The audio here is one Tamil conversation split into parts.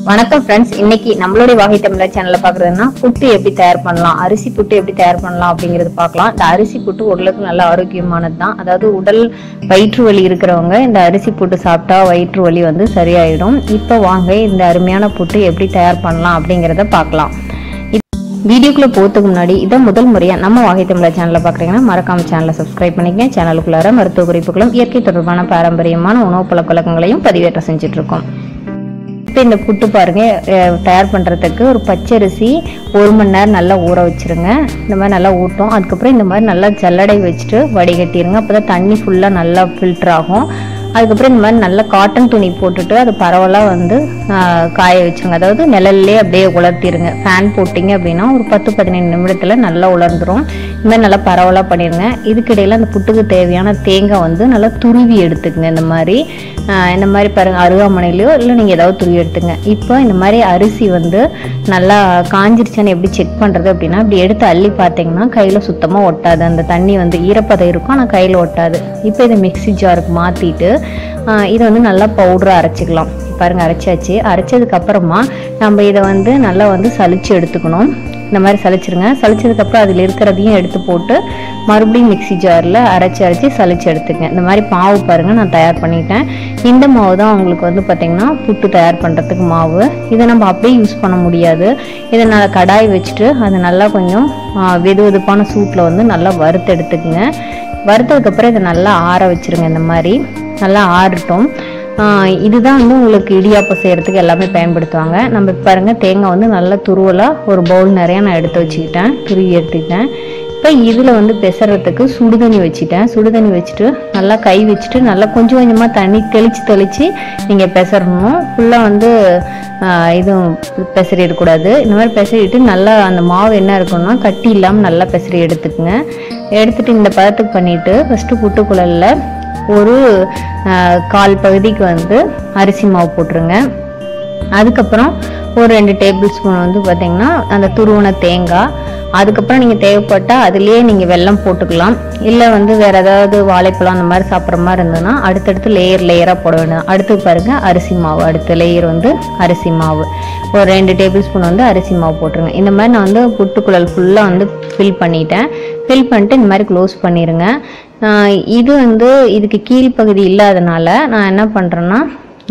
வணக்கம் ஃப்ரெண்ட்ஸ் இன்னைக்கு நம்மளுடைய வாகை தமிழர் சேனல்ல பாக்குறதுன்னா புட்டு எப்படி தயார் பண்ணலாம் அரிசி புட்டு எப்படி தயார் பண்ணலாம் அப்படிங்கறது பார்க்கலாம் இந்த அரிசி புட்டு உடலுக்கு நல்ல ஆரோக்கியமானது தான் அதாவது உடல் வயிற்று வலி இருக்கிறவங்க இந்த அரிசி புட்டு சாப்பிட்டா வயிற்று வலி வந்து சரியாயிடும் இப்போ வாங்க இந்த அருமையான புட்டு எப்படி தயார் பண்ணலாம் அப்படிங்கறத பார்க்கலாம் வீடியோக்குள்ள போறதுக்கு முன்னாடி இதை முதல் முறையா நம்ம வாகை தமிழர் சேனல்ல பாக்குறீங்கன்னா மறக்காம சேனலை சப்ஸ்கிரைப் பண்ணிக்கங்க சேனலுக்குள்ளார மருத்துவ குறிப்புகளும் இயற்கை தொடர்பான பாரம்பரியமான உணவு பழக்க வழக்கங்களையும் பதிவேற்றம் செஞ்சுட்டு இருக்கோம் இப்போ இந்த புட்டு பாருங்க அஹ் தயார் பண்ணுறதுக்கு ஒரு பச்சரிசி ஒரு மணி நேரம் நல்லா ஊற வச்சிருங்க இந்த மாதிரி நல்லா ஊட்டும் அதுக்கப்புறம் இந்த மாதிரி நல்லா ஜல்லடை வச்சுட்டு வடிகட்டிடுங்க அப்போ தான் தண்ணி ஃபுல்லாக நல்லா ஃபில்டர் ஆகும் அதுக்கப்புறம் இந்த மாதிரி நல்லா காட்டன் துணி போட்டுட்டு அது பரவலாக வந்து ஆஹ், காய வச்சிருங்க அதாவது நிழல்லே அப்படியே உலர்த்திடுங்க ஃபேன் போட்டிங்க அப்படின்னா ஒரு பத்து பதினைந்து நிமிடத்தில் நல்லா உலர்ந்துரும் இந்த மாதிரி நல்லா பரவலாக பண்ணிடுங்க இதுக்கிடையில் அந்த புட்டுக்கு தேவையான தேங்காய் வந்து நல்லா துருவி எடுத்துக்கங்க இந்த மாதிரி ஆஹ், இந்த மாதிரி பாருங்க அருகாமனையிலையோ இல்லை நீங்கள் ஏதாவது துருவி எடுத்துங்க இப்போ இந்த மாதிரி அரிசி வந்து நல்லா காஞ்சிருச்சான்னு எப்படி செக் பண்ணுறது அப்படின்னா இப்படி எடுத்து அள்ளி பார்த்தீங்கன்னா கையில் சுத்தமாக ஒட்டாது அந்த தண்ணி வந்து ஈரப்பதம் இருக்கும் ஆனால் கையில் ஒட்டாது இப்போ இதை மிக்ஸி ஜாருக்கு மாற்றிட்டு இதை வந்து நல்லா பவுடராக அரைச்சிக்கலாம் பாருங்க அரைச்சாச்சு அரைச்சதுக்கு அப்புறமா நம்ம இதை வந்து நல்லா வந்து சலிச்சு எடுத்துக்கணும் இந்த மாதிரி சலிச்சிருங்க சலிச்சதுக்கப்புறம் அதில் இருக்கிறதையும் எடுத்து போட்டு மறுபடியும் மிக்ஸி ஜாரில் அரைச்சி அரைச்சி சலிச்சு எடுத்துங்க இந்த மாதிரி மாவு பாருங்கள் நான் தயார் பண்ணிட்டேன் இந்த மாவு தான் உங்களுக்கு வந்து பார்த்திங்கன்னா புட்டு தயார் பண்ணுறதுக்கு மாவு இதை நம்ம அப்படியே யூஸ் பண்ண முடியாது இதை நான் கடாய் வச்சுட்டு அது நல்லா கொஞ்சம் ஆ, வெது வெதுப்பான சூட்டில் வந்து நல்லா வறுத்து எடுத்துக்குங்க வறுத்ததுக்கப்புறம் இதை நல்லா ஆற வச்சிருங்க இந்த மாதிரி நல்லா ஆறட்டும் ஆஹ் இதுதான் வந்து உங்களுக்கு இடியாப்பம் செய்யறதுக்கு எல்லாமே பயன்படுத்துவாங்க நம்ம இப்ப பாருங்க தேங்காய் வந்து நல்லா துருவலாக ஒரு பவுல் நிறைய நான் எடுத்து வச்சுக்கிட்டேன் துருவி எடுத்துக்கிட்டேன் இப்போ இதில் வந்து பெசறதுக்கு சுடுதண்ணி வச்சுட்டேன் சுடுதண்ணி வச்சுட்டு நல்லா கை வச்சுட்டு நல்லா கொஞ்சம் கொஞ்சமாக தண்ணி தெளித்து தெளித்து நீங்கள் பெசறணும் ஃபுல்லாக வந்து ஆஹ் இதுவும் பெசறிடக்கூடாது இந்த மாதிரி பெசறிட்டு நல்லா அந்த மாவு என்ன இருக்குன்னா கட்டி இல்லாமல் நல்லா பெசறி எடுத்துக்குங்க எடுத்துட்டு இந்த பதத்துக்கு பண்ணிட்டு ஃபஸ்ட்டு புட்டுக்குழல்ல ஒரு ஆஹ், கால் பகுதிக்கு வந்து அரிசி மாவு போட்டுருங்க அதுக்கப்புறம் ஒரு ரெண்டு டேபிள் ஸ்பூன் வந்து பார்த்தீங்கன்னா அந்த துருவன தேங்காய் அதுக்கப்புறம் நீங்கள் தேவைப்பட்டால் அதுலேயே நீங்கள் வெல்லம் போட்டுக்கலாம் இல்லை வந்து வேறு ஏதாவது வாழைப்பழம் அந்த மாதிரி சாப்பிட்ற மாதிரி இருந்ததுன்னா அடுத்தடுத்து லேயர் லேயராக போட வேண்டியது அடுத்து பாருங்க அரிசி மாவு அடுத்த லேயர் வந்து அரிசி மாவு ஒரு ரெண்டு டேபிள் ஸ்பூன் வந்து அரிசி மாவு போட்டுருங்க இந்த மாதிரி நான் வந்து புட்டுக்குழல் ஃபுல்லாக வந்து ஃபில் பண்ணிட்டேன் ஃபில் பண்ணிட்டு இந்த மாதிரி க்ளோஸ் பண்ணிடுங்க ஆஹ் இது வந்து இதுக்கு கீழ்ப்பகுதி இல்லாதனால நான் என்ன பண்ணுறேன்னா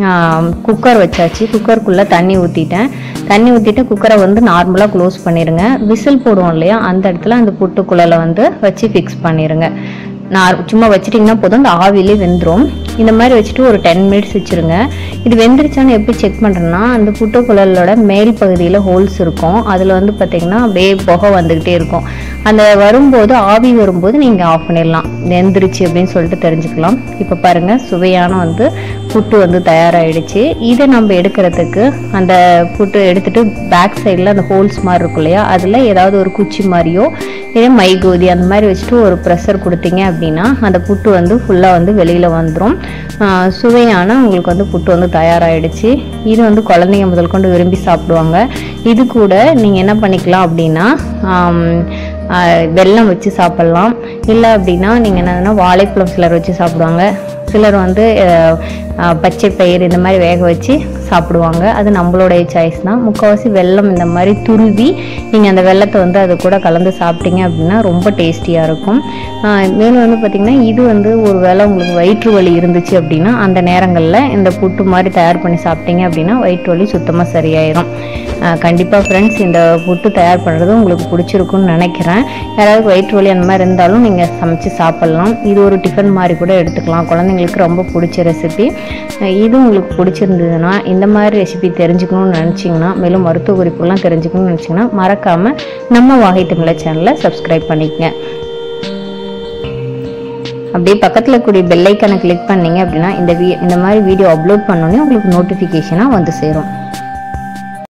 குக்கர் வச்சாச்சு குக்கருக்குள்ளே தண்ணி ஊற்றிட்டேன் தண்ணி ஊற்றிட்டு குக்கரை வந்து நார்மலாக க்ளோஸ் பண்ணிடுங்க விசில் போடுவோம் இல்லையா அந்த இடத்துல அந்த புட்டுக்குழலை வந்து வச்சு ஃபிக்ஸ் பண்ணிடுங்க நான் சும்மா வச்சிட்டிங்கன்னா போதும் அந்த ஆவிலே வெந்துடும் இந்த மாதிரி வச்சுட்டு ஒரு டென் மினிட்ஸ் வச்சுருங்க இது வெந்துருச்சான்னு எப்படி செக் பண்ணுறேன்னா அந்த புட்டுக்குழலோட மேல் பகுதியில் ஹோல்ஸ் இருக்கும் அதில் வந்து பார்த்திங்கன்னா அப்படியே புகை வந்துக்கிட்டே இருக்கும் அந்த வரும்போது ஆவி வரும்போது நீங்கள் ஆஃப் பண்ணிடலாம் வெந்துருச்சு அப்படின்னு சொல்லிட்டு தெரிஞ்சுக்கலாம் இப்போ பாருங்கள் சுவையான வந்து புட்டு வந்து தயாராகிடுச்சு இதை நம்ம எடுக்கிறதுக்கு அந்த புட்டு எடுத்துட்டு பேக் சைடில் அந்த ஹோல்ஸ் மாதிரி இருக்கும் இல்லையா அதில் ஏதாவது ஒரு குச்சி மாதிரியோ இதே மைகோதி அந்த மாதிரி வச்சுட்டு ஒரு ப்ரெஷர் கொடுத்தீங்க அப்படின்னா அந்த புட்டு வந்து ஃபுல்லாக வந்து வெளியில் வந்துடும் சுவையான உங்களுக்கு வந்து புட்டு வந்து தயாராகிடுச்சு இது வந்து குழந்தைங்க முதல் கொண்டு விரும்பி சாப்பிடுவாங்க இது கூட நீங்கள் என்ன பண்ணிக்கலாம் அப்படின்னா ஆம், ஆஹ் வெல்லம் வச்சு சாப்பிட்லாம் இல்லை அப்படின்னா நீங்கள் என்னன்னா வாழைப்பழம் சிலர் வச்சு சாப்பிடுவாங்க சிலர் வந்து அஹ், அஹ், பச்சை பயிர் இந்த மாதிரி வேக வச்சு சாப்பிடுவாங்க அது நம்மளுடைய சாய்ஸ் தான் முக்கால்வாசி வெல்லம் இந்த மாதிரி துருவி நீங்கள் அந்த வெல்லத்தை வந்து அது கூட கலந்து சாப்பிட்டீங்க அப்படின்னா ரொம்ப டேஸ்டியாக இருக்கும் ஆஹ், மேலும் வந்து பார்த்திங்கன்னா இது வந்து ஒரு வேளை உங்களுக்கு வயிற்று வலி இருந்துச்சு அப்படின்னா அந்த நேரங்களில் இந்த புட்டு மாதிரி தயார் பண்ணி சாப்பிட்டீங்க அப்படின்னா வயிற்று வலி சுத்தமாக சரியாயிரும் கண்டிப்பாக ஃப்ரெண்ட்ஸ் இந்த புட்டு தயார் பண்ணுறது உங்களுக்கு பிடிச்சிருக்குன்னு நினைக்கிறேன் யாராவது வயிற்று வலி அந்த மாதிரி இருந்தாலும் நீங்கள் சமைச்சு சாப்பிட்லாம் இது ஒரு டிஃபன் மாதிரி கூட எடுத்துக்கலாம் குழந்தைங்களுக்கு ரொம்ப பிடிச்ச ரெசிபி இது உங்களுக்கு பிடிச்சிருந்ததுன்னா இந்த மாதிரி ரெசிபி தெரிஞ்சுக்கணும்னு நினச்சிங்கன்னா மேலும் மருத்துவ குறிப்புலாம் தெரிஞ்சுக்கணும்னு நினச்சிங்கன்னா மறக்காமல் நம்ம வாகை தமிழர் சேனலை சப்ஸ்கிரைப் பண்ணிக்கங்க அப்படியே பக்கத்தில் கூடிய பெல் ஐக்கனை கிளிக் பண்ணீங்க அப்படின்னா இந்த வீ இந்த மாதிரி வீடியோ அப்லோட் பண்ணோன்னே உங்களுக்கு நோட்டிஃபிகேஷனாக வந்து சேரும்